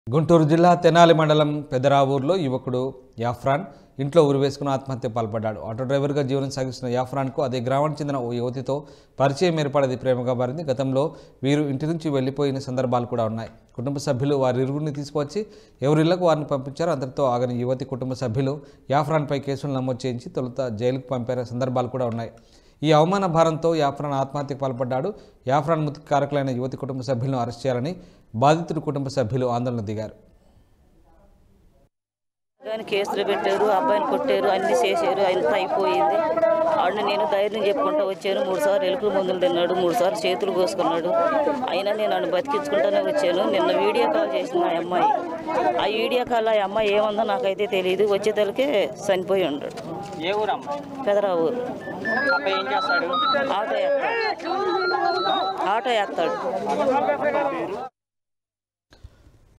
గుంటూరు జిల్లా తెనాలి మండలం పెదరావూరులో యువకుడు యాఫ్రాన్ ఇంట్లో ఉరివేసుకుని ఆత్మహత్య పాల్పడ్డాడు ఆటో డ్రైవర్గా జీవనం సాగిస్తున్న యాఫ్రాన్కు అదే గ్రామానికి చెందిన ఓ యువతితో పరిచయం ఏర్పడేది ప్రేమగా మారింది గతంలో వీరు ఇంటి నుంచి వెళ్లిపోయిన సందర్భాలు కూడా ఉన్నాయి కుటుంబ సభ్యులు వారి ఇరుగురిని తీసుకువచ్చి ఎవరిళ్లకు వారిని పంపించారు అందరితో ఆగని యువతి కుటుంబ సభ్యులు యాఫ్రాన్పై కేసులు నమోదు చేయించి తొలుత జైలుకు పంపారు సందర్భాలు కూడా ఉన్నాయి ఈ అవమాన భారంతో యాఫ్రాన్ ఆత్మహత్యకు పాల్పడ్డాడు యాఫ్రాన్ మృతికి కారకులైన యువతి కుటుంబ సభ్యులను అరెస్ట్ చేయాలని బాధితుడి కుటుంబ సభ్యులు ఆందోళన దిగారు కానీ కేసులు పెట్టారు అబ్బాయిని కొట్టారు అన్ని చేశారు అంతా అయిపోయింది ఆడిని నేను ధైర్యం చెప్పుకుంటూ వచ్చాను మూడు సార్లు ఎలుకలు మందులు తిన్నాడు మూడు సార్లు చేతులు కోసుకున్నాడు అయినా నేను నన్ను బతికించుకుంటూనే వచ్చాను నిన్న వీడియో కాల్ చేసింది ఆ అమ్మాయి ఆ వీడియో కాల్ ఆ అమ్మాయి ఏముందో నాకైతే తెలియదు వచ్చేతలకే చనిపోయి ఉన్నాడు ఏ ఊరు అమ్మ పెదరా ఊరు అబ్బాయి ఏం చేస్తాడు ఆటో ఎత్తాడు ఆటో ఎత్తాడు